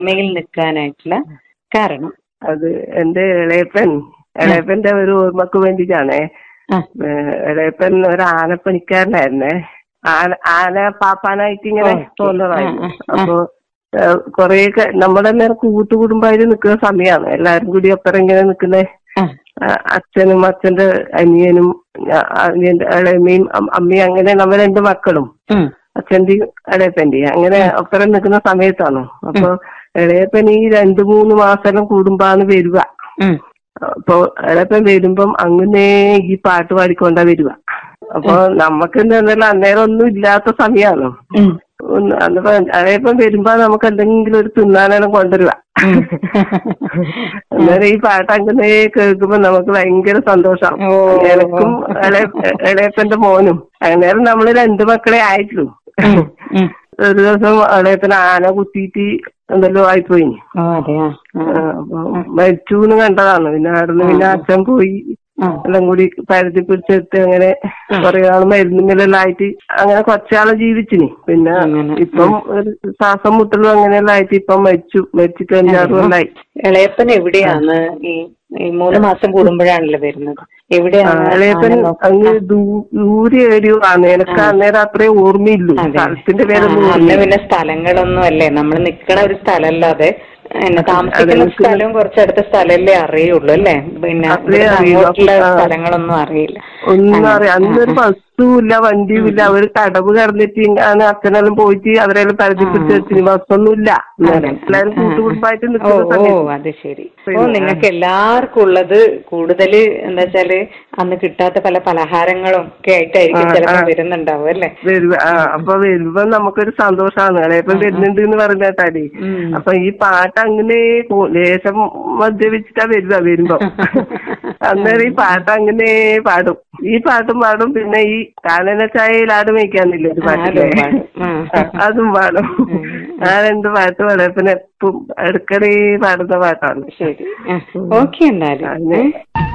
ഓർമ്മയിൽ നിൽക്കാനായിട്ടുള്ള കാരണം അത് എന്റെ ഇളയപ്പൻ ഇളയപ്പന്റെ ഒരു ഓർമ്മക്ക് വേണ്ടിയിട്ടാണേ ആ, ഏഹ് ഇളയപ്പൻ ഒരു ആനപ്പണിക്കാരനായിരുന്നേ ആന ആന പാപ്പാനായിട്ട് ഇങ്ങനെ ഓക്കേ. തോന്നുന്നതായിരുന്നു ആ, ആ, ആ. അപ്പൊ കൊറേയൊക്കെ നമ്മുടെ നേരം കൂട്ടുകുടുംബമായിട്ട് നിൽക്കുന്ന സമയമാണ് എല്ലാരും കൂടി ഒപ്പരം ഇങ്ങനെ നിൽക്കുന്നേ ആ, ആ, അച്ഛനും അച്ഛന്റെ അനിയനും ഞാ- അനിയന്റെ ഇളയമ്മയും അം- അമ്മയും അങ്ങനെ നമ്മൾ രണ്ട് മക്കളും ഉം, അച്ഛന്റെയും ഇളയപ്പന്റെയും അങ്ങനെ ഒപ്പരം നിൽക്കുന്ന സമയത്താണ് അപ്പൊ ഇളയപ്പൻ ഈ രണ്ടു മൂന്ന് മാസം കൂടുമ്പാണ് വരിക ഉം. അപ്പൊ ഇളയപ്പൻ വരുമ്പം അങ്ങനെ ഈ പാട്ട് പാടിക്കൊണ്ടാ വരിക അപ്പൊ നമുക്ക് എന്താ അന്നേരം ഒന്നും ഇല്ലാത്ത സമയമാണ് ഉം. ഒന്ന് അന്നപ്പോ ഇളയപ്പൻ വരുമ്പോ നമുക്ക് എന്തെങ്കിലും ഒരു തിന്നാനെല്ലാം കൊണ്ടുവരിക അന്നേരം ഈ പാട്ട് അങ്ങനെ കേൾക്കുമ്പോ നമുക്ക് ഭയങ്കര സന്തോഷം ഓ. എനക്കും ഇളയ- ഇളയപ്പന്റെ മോനും അന്നേരം നമ്മള് രണ്ടു മക്കളെ ആയിട്ടുള്ളൂ ഉം, ഉം. ഒരു ദിവസം ഇളയപ്പന് ആന കുത്തിയിട്ട് എന്തെല്ലോ ആയിപ്പോയി ഓ അതെയാ ആ, ആ, അപ്പൊ മരിച്ചു എന്ന് കണ്ടതാണ് പിന്നെ അവിടുന്ന് പിന്നെ അച്ഛൻ പോയി ആ. എല്ലാം കൂടി പരുത്തി പിടിച്ചെടുത്ത് അങ്ങനെ കുറെ നാൾ മരുന്നിങ്ങനെല്ലാം ആയിട്ട് അങ്ങനെ കുറച്ചാള് ജീവിച്ചിനി പിന്നെ അങ്ങനെ. ഇപ്പം ഒരു ശ്വാസം മുട്ടലും അങ്ങനെയെല്ലാം ആയിട്ട് ഇപ്പം മരിച്ചു മരിച്ചിട്ട് അഞ്ചാറ് കൊല്ലായി ഇളയപ്പൻ എവിടെയാണ് ഈ ഈ മൂന്ന് മാസം കൂടുമ്പോഴാണല്ലോ വരുന്നത് എവിടെയാണ് ഇളയപ്പൻ ആന നോക്ക- അങ്ങ് ദൂ- ദൂരെ ഒരു ആണ് എനിക്ക് അന്നേരം അത്രയും ഓർമ്മയില്ലു അതെ. സ്ഥലത്തിന്റെ ആ, പേരൊന്നും അന്ന് ഓർമ്മയില്ല പിന്നെ സ്ഥലങ്ങളൊന്നും അല്ലേ നമ്മൾ നിക്കണ ഒരു സ്ഥലമല്ലാതെ എന്നെ താമസിക്കുന്ന നിൽക്കുന്ന- സ്ഥലവും കുറച്ചടുത്ത സ്ഥലല്ലേ അറിയുള്ളൂ അല്ലേ പിന്നെ അത്രേ ഇവിടുന്ന് അറിയൂ. അങ്ങോട്ടുള്ള ആ. സ്ഥലങ്ങളൊന്നും അറിയില്ല ഒന്നും അറിയാം അന്നൊരു ബസ്സും ഇല്ല വണ്ടിയും ഇല്ല അവര് കടവ് കടന്നിട്ട് ആണ് അച്ഛനെല്ലാം പോയിട്ട് അവരെല്ലാം പരത്തി പിടിച്ച് വെച്ചിന് ബസ്സൊന്നും ഇല്ല അന്നേരം എല്ലാരും കൂട്ടുകുടുംബായിട്ട് ഓ നിൽക്കുന്ന ഓ സമയത്ത് അത് ശരി ഓ നിങ്ങൾക്ക് എല്ലാവർക്കും ഉള്ളത് കൂടുതൽ എന്താ വെച്ചാല് അന്ന് കിട്ടാത്ത പല പലഹാരങ്ങളും ഒക്കെ ആയിട്ടായിരിക്കും ആ, ചിലപ്പോ ആ. വരുന്നുണ്ടാവും അല്ലേ വരുമ്പോ ആ അപ്പൊ വരുമ്പോ നമുക്കൊരു സന്തോഷാണ് ഇളയപ്പം വരുന്നുണ്ട് എന്ന് പറഞ്ഞ കേട്ടാലേ ഉം. അപ്പൊ ഈ പാട്ട് അങ്ങനെ പോ- ലേശം മദ്യപിച്ചിട്ടാ വരുക വരുമ്പോ അന്നേരം ഈ പാട്ട് അങ്ങനെ പാടും ഈ പാട്ടും പാടും പിന്നെ ഈ കാനന ചായയിൽ ആട് മേയ്ക്കാന്നില്ല ഒരു ആ, പാട്ടില്ലേ അതും പാടും. ആ. ആ, അതും പാടും ആ രണ്ട് പാട്ട് വെളുപ്പിന് എപ്പം ഇടയ്ക്കിടെ പാടുന്ന പാട്ടാണ് ശരി ഓക്കെ എന്നാലും അങ്ങനെ ഏ?